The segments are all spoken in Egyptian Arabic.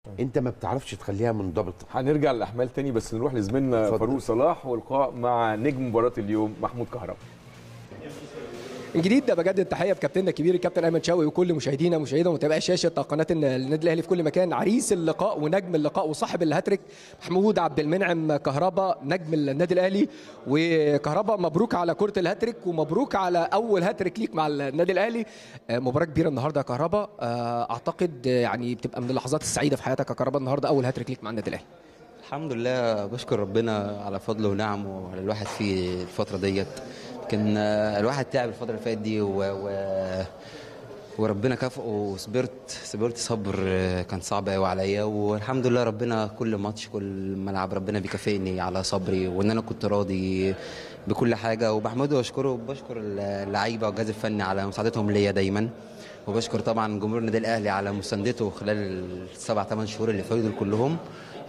انت ما بتعرفش تخليها منضبطه هنرجع للاحمال تاني بس نروح لزميلنا اتفضل. فاروق صلاح والقاء مع نجم مباراه اليوم محمود كهربا من جديد ده بجدد التحيه بكابتننا الكبير الكابتن ايمن شوقي وكل مشاهدينا مشاهدة ومتابعي شاشه قناه النادي الاهلي في كل مكان عريس اللقاء ونجم اللقاء وصاحب الهاتريك محمود عبد المنعم كهربا نجم النادي الاهلي وكهربا مبروك على كره الهاتريك ومبروك على اول هاتريك ليك مع النادي الاهلي آه، مباراه كبيره النهارده يا كهربا آه، اعتقد آه، يعني بتبقى من اللحظات السعيده في حياتك يا كهربا النهارده اول هاتريك ليك مع النادي الاهلي الحمد لله بشكر ربنا على فضله ونعمه على الواحد في الفترة ديت كان آه، الواحد تعب الفترة اللي فاتت دي و... و... وربنا كافئه وصبرت صبرت صبر آه، كان صعب قوي عليا والحمد لله ربنا كل ماتش كل ملعب ربنا بيكافئني على صبري وان انا كنت راضي بكل حاجه وبحمده واشكره وبشكر اللعيبه والجهاز الفني على مساعدتهم ليا دايما وبشكر طبعا جمهور النادي الاهلي على مساندته خلال السبع ثمان شهور اللي فاتوا دول كلهم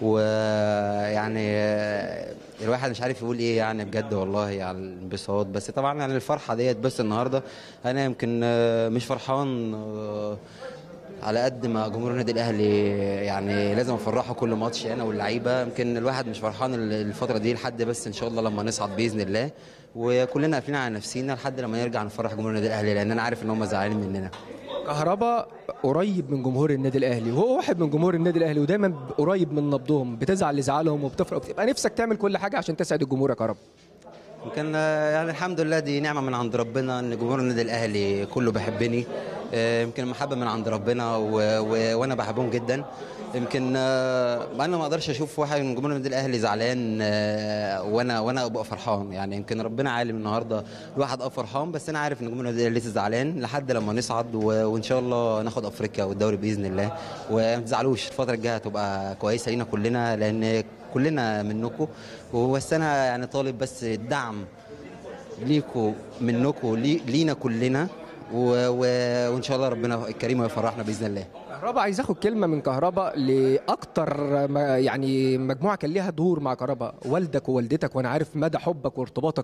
ويعني آه، الواحد مش عارف يقول ايه يعني بجد والله على الانبساط بس طبعا يعني الفرحه ديت بس النهارده انا يمكن آه، مش فرحان آه، على قد ما جمهور النادي الاهلي يعني لازم افرحه كل ماتش انا واللعيبه يمكن الواحد مش فرحان الفتره دي لحد بس ان شاء الله لما نصعد باذن الله وكلنا قافلين على نفسينا لحد لما نرجع نفرح جمهور النادي الاهلي لان انا عارف ان هم زعلانين مننا كهربا قريب من جمهور النادي الاهلي وهو واحد من جمهور النادي الاهلي ودايما قريب من نبضهم بتزعل لزعلهم وبتفرق بتبقى نفسك تعمل كل حاجه عشان تسعد الجمهور يا كهربا يمكن آه، يعني الحمد لله دي نعمه من عند ربنا ان جمهور النادي الاهلي كله بيحبني آه، يمكن المحبه من عند ربنا و... و... وانا بحبهم جدا يمكن آه، انا ما اقدرش اشوف واحد من جمهور النادي الاهلي زعلان آه، وانا وانا ابقى فرحان يعني يمكن ربنا عالم النهارده الواحد اه فرحان بس انا عارف ان جمهور النادي الاهلي لسه زعلان لحد لما نصعد و... وان شاء الله ناخد افريقيا والدوري باذن الله وما تزعلوش الفتره الجايه هتبقى كويسه لينا كلنا لان كلنا منكم وبس انا يعني طالب بس الدعم ليكوا منكوا لي لينا كلنا و... و... وان شاء الله ربنا الكريم يفرحنا باذن الله كهربا عايز اخد كلمه من كهربا لاكتر ما يعني مجموعه كان ليها دور مع كهربا والدك ووالدتك وانا عارف مدى حبك وارتباطك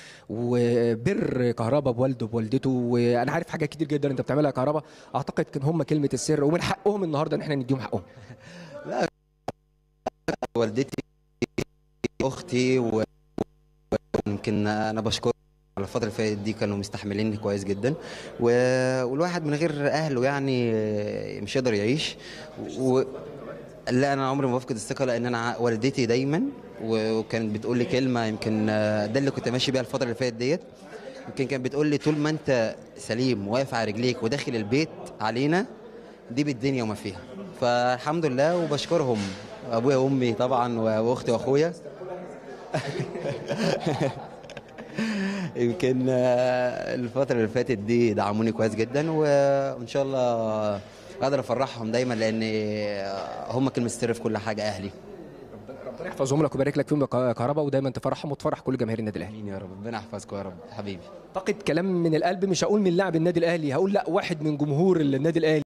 وبر كهربا بوالده بوالدته وانا عارف حاجات كتير جدا انت بتعملها يا كهربا اعتقد كان هم كلمه السر ومن حقهم النهارده ان احنا نديهم حقهم والدتي اختي و- ويمكن انا بشكر على الفترة اللي فاتت دي كانوا مستحمليني كويس جدا و... والواحد من غير اهله يعني مش يقدر يعيش و... لا انا عمري ما بفقد الثقه لان انا ع- والدتي دايما و- وكانت بتقول لي كلمه يمكن آه، ده اللي كنت ماشي بيها الفتره اللي فاتت ديت يمكن كانت بتقول لي طول ما انت سليم واقف على رجليك وداخل البيت علينا دي بالدنيا وما فيها فالحمد لله وبشكرهم ابويا وامي طبعا و- واختي واخويا يمكن آه، الفترة اللي فاتت دي دعموني كويس جدا و- وإن شاء الله أقدر أفرحهم دايما لأن آه، هم كلمة السر في كل حاجة أهلي ربنا يحفظهم لك ويبارك لك فيهم يا كهربا ودايما تفرحهم وتفرح كل جماهير النادي الاهلي آمين يا رب ربنا يحفظكم يا رب حبيبي اعتقد كلام من القلب مش هقول من لاعب النادي الاهلي هقول لا واحد من جمهور النادي الاهلي